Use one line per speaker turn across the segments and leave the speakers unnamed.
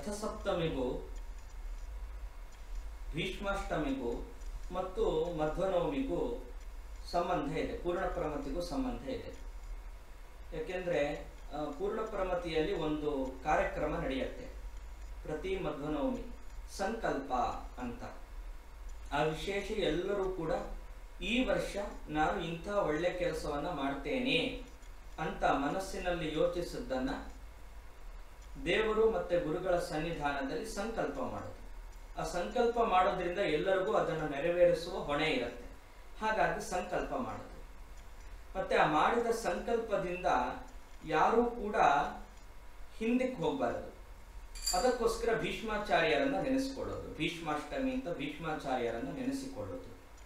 ರಥಸಪ್ತಮಿಗೂ ಭೀಷ್ಮಾಷ್ಟಮಿಗೂ ಮತ್ತು ಮಧ್ವನವಮಿಗೂ ಸಂಬಂಧ ಇದೆ ಪೂರ್ಣ ಪ್ರಮತಿಗೂ ಸಂಬಂಧ ಇದೆ ಯಾಕೆಂದ್ರೆ ಆ, ಪೂರ್ಣ ಪ್ರಮತಿಯಲ್ಲಿ ಒಂದು ಕಾರ್ಯಕ್ರಮ ನಡೆಯುತ್ತೆ ಪ್ರತಿ ಮಧ್ವನವಮಿ ಸಂಕಲ್ಪ ಅಂತ ಆ ವಿಶೇಷ ಎಲ್ಲರೂ ಕೂಡ ಈ ವರ್ಷ ನಾನು ಇಂಥ ಒಳ್ಳೆ ಕೆಲಸವನ್ನ ಮಾಡ್ತೇನೆ ಅಂತ ಮನಸ್ಸಿನಲ್ಲಿ ಯೋಚಿಸಿದ್ದನ್ನ ದೇವರು ಮತ್ತೆ ಗುರುಗಳ ಸನ್ನಿಧಾನದಲ್ಲಿ ಸಂಕಲ್ಪ ಮಾಡೋದು ಆ ಸಂಕಲ್ಪ ಮಾಡೋದ್ರಿಂದ ಎಲ್ಲರಿಗೂ ಅದನ್ನು ನೆರವೇರಿಸುವ ಹೊಣೆ ಇರುತ್ತೆ ಹಾಗಾಗಿ ಸಂಕಲ್ಪ ಮಾಡೋದು ಮತ್ತೆ ಆ ಮಾಡಿದ ಸಂಕಲ್ಪದಿಂದ ಯಾರೂ ಕೂಡ ಹಿಂದಕ್ಕೆ ಹೋಗಬಾರದು ಅದಕ್ಕೋಸ್ಕರ ಭೀಷ್ಮಾಚಾರ್ಯರನ್ನ ನೆನೆಸಿಕೊಳ್ಳೋದು ಭೀಷ್ಮಾಷ್ಟಮಿ ಅಂತ ಭೀಷ್ಮಾಚಾರ್ಯರನ್ನ ನೆನೆಸಿಕೊಳ್ಳೋದು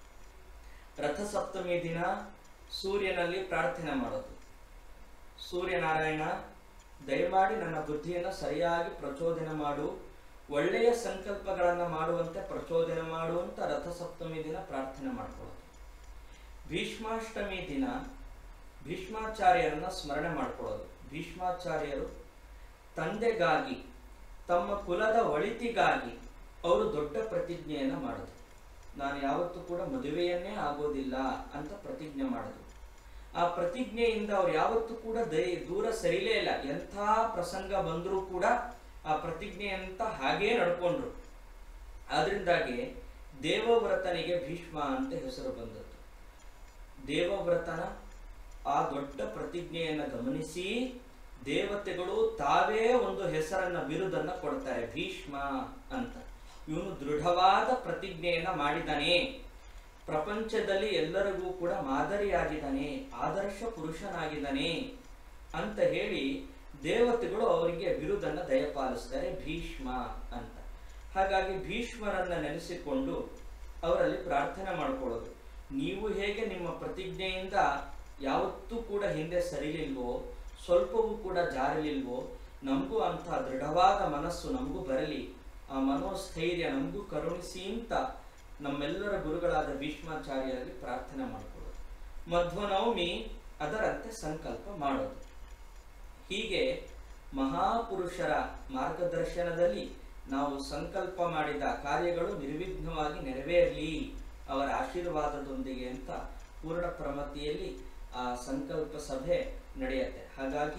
ರಥಸಪ್ತಮಿ ದಿನ ಸೂರ್ಯನಲ್ಲಿ ಪ್ರಾರ್ಥನೆ ಮಾಡೋದು ಸೂರ್ಯನಾರಾಯಣ ದಯಮಾಡಿ ನನ್ನ ಬುದ್ಧಿಯನ್ನು ಸರಿಯಾಗಿ ಪ್ರಚೋದನೆ ಮಾಡು ಒಳ್ಳೆಯ ಸಂಕಲ್ಪಗಳನ್ನು ಮಾಡುವಂತೆ ಪ್ರಚೋದನೆ ಮಾಡುವಂತ ರಥಸಪ್ತಮಿ ದಿನ ಪ್ರಾರ್ಥನೆ ಮಾಡ್ಕೊಳ್ಳೋದು ಭೀಷ್ಮಾಷ್ಟಮಿ ದಿನ ಭೀಷ್ಮಾಚಾರ್ಯರನ್ನ ಸ್ಮರಣೆ ಮಾಡ್ಕೊಳ್ಳೋದು ಭೀಷ್ಮಾಚಾರ್ಯರು ತಂದೆಗಾಗಿ ತಮ್ಮ ಕುಲದ ಒಳಿತಿಗಾಗಿ ಅವರು ದೊಡ್ಡ ಪ್ರತಿಜ್ಞೆಯನ್ನು ಮಾಡೋದು ನಾನು ಯಾವತ್ತೂ ಕೂಡ ಮದುವೆಯನ್ನೇ ಆಗೋದಿಲ್ಲ ಅಂತ ಪ್ರತಿಜ್ಞೆ ಮಾಡೋದು ಆ ಪ್ರತಿಜ್ಞೆಯಿಂದ ಅವ್ರು ಯಾವತ್ತೂ ಕೂಡ ದೈ ದೂರ ಸರಿಲೇ ಇಲ್ಲ ಎಂಥ ಪ್ರಸಂಗ ಬಂದರೂ ಕೂಡ ಆ ಪ್ರತಿಜ್ಞೆಯಂತ ಹಾಗೇ ನಡ್ಕೊಂಡ್ರು ಆದ್ರಿಂದಾಗಿ ದೇವವ್ರತನಿಗೆ ಭೀಷ್ಮ ಅಂತ ಹೆಸರು ಬಂದದ್ದು ದೇವವ್ರತನ ಆ ದೊಡ್ಡ ಪ್ರತಿಜ್ಞೆಯನ್ನು ಗಮನಿಸಿ ದೇವತೆಗಳು ತಾವೇ ಒಂದು ಹೆಸರನ್ನ ಬಿರುದನ್ನ ಕೊಡ್ತಾರೆ ಭೀಷ್ಮ ಅಂತ ಇವನು ದೃಢವಾದ ಪ್ರತಿಜ್ಞೆಯನ್ನ ಮಾಡಿದಾನೆ ಪ್ರಪಂಚದಲ್ಲಿ ಎಲ್ಲರಿಗೂ ಕೂಡ ಮಾದರಿಯಾಗಿದ್ದಾನೆ ಆದರ್ಶ ಪುರುಷನಾಗಿದ್ದಾನೆ ಅಂತ ಹೇಳಿ ದೇವತೆಗಳು ಅವರಿಗೆ ಬಿರುದನ್ನ ದಯಪಾಲಿಸ್ತಾರೆ ಭೀಷ್ಮ ಅಂತ ಹಾಗಾಗಿ ಭೀಷ್ಮರನ್ನ ನೆನೆಸಿಕೊಂಡು ಅವರಲ್ಲಿ ಪ್ರಾರ್ಥನೆ ಮಾಡ್ಕೊಳ್ಳೋದು ನೀವು ಹೇಗೆ ನಿಮ್ಮ ಪ್ರತಿಜ್ಞೆಯಿಂದ ಯಾವತ್ತೂ ಕೂಡ ಹಿಂದೆ ಸರಿಲಿಲ್ವೋ ಸ್ವಲ್ಪವೂ ಕೂಡ ಜಾರಲಿಲ್ವೋ ನಮಗೂ ಅಂಥ ದೃಢವಾದ ಮನಸ್ಸು ನಮಗೂ ಬರಲಿ ಆ ಮನೋಸ್ಥೈರ್ಯ ನಮಗೂ ಕರುಣಿಸಿ ಅಂತ ನಮ್ಮೆಲ್ಲರ ಗುರುಗಳಾದ ಭೀಷ್ಮಾಚಾರ್ಯರಲ್ಲಿ ಪ್ರಾರ್ಥನೆ ಮಾಡಿಕೊಳ್ಳೋದು ಮಧ್ವನವಮಿ ಅದರಂತೆ ಸಂಕಲ್ಪ ಮಾಡೋದು ಹೀಗೆ ಮಹಾಪುರುಷರ ಮಾರ್ಗದರ್ಶನದಲ್ಲಿ ನಾವು ಸಂಕಲ್ಪ ಮಾಡಿದ ಕಾರ್ಯಗಳು ನಿರ್ವಿಘ್ನವಾಗಿ ನೆರವೇರಲಿ ಅವರ ಆಶೀರ್ವಾದದೊಂದಿಗೆ ಅಂತ ಪೂರ್ಣ ಪ್ರಮತಿಯಲ್ಲಿ ಆ ಸಂಕಲ್ಪ ಸಭೆ ನಡೆಯುತ್ತೆ ಹಾಗಾಗಿ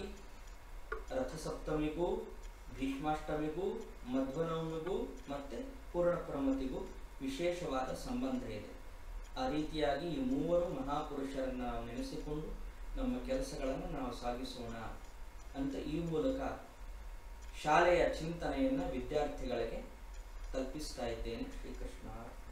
ರಥಸಪ್ತಮಿಗೂ ಭೀಷ್ಮಾಷ್ಟಮಿಗೂ ಮಧ್ವನವಮಿಗೂ ಮತ್ತೆ ಪೂರ್ಣ ಪ್ರಮತಿಗೂ ವಿಶೇಷವಾದ ಸಂಬಂಧ ಇದೆ ಆ ರೀತಿಯಾಗಿ ಈ ಮೂವರು ಮಹಾಪುರುಷರನ್ನ ನಾವು ನೆನೆಸಿಕೊಂಡು ನಮ್ಮ ಕೆಲಸಗಳನ್ನು ನಾವು ಸಾಗಿಸೋಣ ಅಂತ ಈ ಮೂಲಕ ಶಾಲೆಯ ಚಿಂತನೆಯನ್ನು ವಿದ್ಯಾರ್ಥಿಗಳಿಗೆ ತಲುಪಿಸ್ತಾ ಇದ್ದೇನೆ ಶ್ರೀಕೃಷ್ಣ